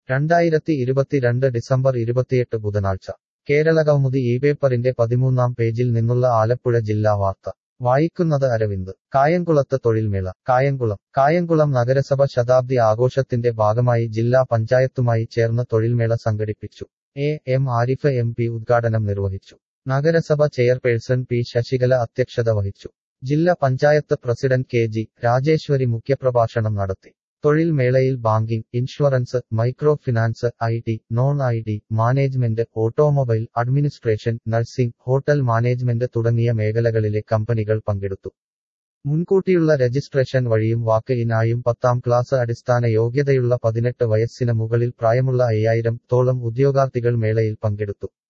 രണ്ടായിരത്തി ഇരുപത്തിരണ്ട് ഡിസംബർ ഇരുപത്തിയെട്ട് ബുധനാഴ്ച കേരളകൗമുദി ഈ പേപ്പറിന്റെ പതിമൂന്നാം പേജിൽ നിന്നുള്ള ആലപ്പുഴ ജില്ലാ വാർത്ത വായിക്കുന്നത് അരവിന്ദ് കായംകുളത്ത് തൊഴിൽമേള കായംകുളം കായംകുളം നഗരസഭ ശതാബ്ദി ആഘോഷത്തിന്റെ ഭാഗമായി ജില്ലാ പഞ്ചായത്തുമായി ചേർന്ന് തൊഴിൽമേള സംഘടിപ്പിച്ചു A M Arif M P ഉദ്ഘാടനം നിർവഹിച്ചു നഗരസഭ ചെയർപേഴ്സൺ പി ശശികല അധ്യക്ഷത വഹിച്ചു ജില്ലാ panchayat president K G Rajeswari മുഖ്യപ്രഭാഷണം നടത്തി തൊഴിൽ മേളയിൽ banking insurance micro finance I T non I T management automobile administration nursing hotel management തുടങ്ങിയ മേഖലകളിലെ കമ്പനികൾ പങ്കെടുത്തു മുൻകൂട്ടിയുള്ള രജിസ്ട്രേഷൻ വഴിയും വാക്ക് ഇനായും പത്താം ക്ലാസ് അടിസ്ഥാന യോഗ്യതയുള്ള പതിനെട്ട് വയസ്സിന് മുകളിൽ പ്രായമുള്ള അയ്യായിരം തോളം ഉദ്യോഗാർത്ഥികൾ മേളയിൽ പങ്കെടുത്തു